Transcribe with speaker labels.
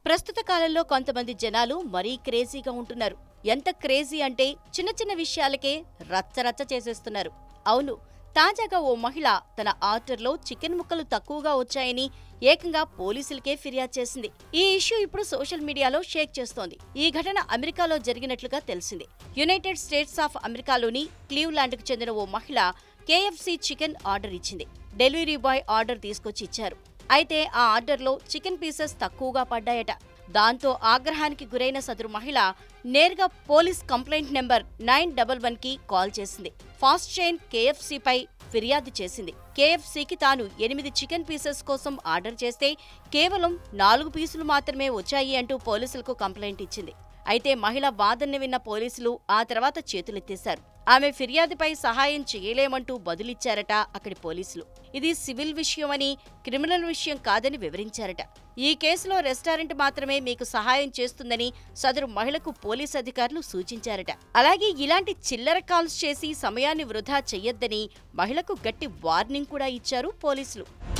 Speaker 1: ప్రస్తుత కాలంలో కొంతమంది జనాలు మరీ క్రేజీగా ఉంటున్నారు ఎంత క్రేజీ అంటే చిన్న చిన్న విషయాలకే రచ్చరచ్చ చేసేస్తున్నారు అవును తాజాగా ఓ మహిళ తన ఆర్డర్లో చికెన్ ముక్కలు తక్కువగా వచ్చాయని ఏకంగా పోలీసులకే ఫిర్యాదు చేసింది ఈ ఇష్యూ ఇప్పుడు సోషల్ మీడియాలో షేక్ చేస్తోంది ఈ ఘటన అమెరికాలో జరిగినట్లుగా తెలిసింది యునైటెడ్ స్టేట్స్ ఆఫ్ అమెరికాలోని క్లీవ్లాండ్కు చెందిన ఓ మహిళ కేఎఫ్సీ చికెన్ ఆర్డర్ ఇచ్చింది డెలివరీ బాయ్ ఆర్డర్ తీసుకొచ్చి ఇచ్చారు అయితే ఆ ఆర్డర్లో చికెన్ పీసెస్ తక్కువగా పడ్డాయట దాంతో ఆగ్రహానికి గురైన సదరు మహిళ నేరుగా police complaint number nine double one కి కాల్ చేసింది ఫాస్ట్ చైన్ కేఎఫ్సీపై ఫిర్యాదు చేసింది కేఎఫ్సీకి తాను ఎనిమిది చికెన్ పీసెస్ కోసం ఆర్డర్ చేస్తే కేవలం నాలుగు పీసులు మాత్రమే వచ్చాయి అంటూ పోలీసులకు కంప్లైంట్ ఇచ్చింది అయితే మహిళ వాదనని విన్న పోలీసులు ఆ తర్వాత చేతులెత్తేశారు ఆమె ఫిర్యాదుపై సహాయం చేయలేమంటూ బదులిచ్చారట అక్కడి పోలీసులు ఇది సివిల్ విషయమని క్రిమినల్ విషయం కాదని వివరించారట ఈ కేసులో రెస్టారెంట్ మాత్రమే మీకు సహాయం చేస్తుందని సదరు మహిళకు పోలీస్ అధికారులు సూచించారట అలాగే ఇలాంటి చిల్లర కాల్స్ చేసి సమయాన్ని వృధా చెయ్యొద్దని మహిళకు గట్టి వార్నింగ్ కూడా ఇచ్చారు పోలీసులు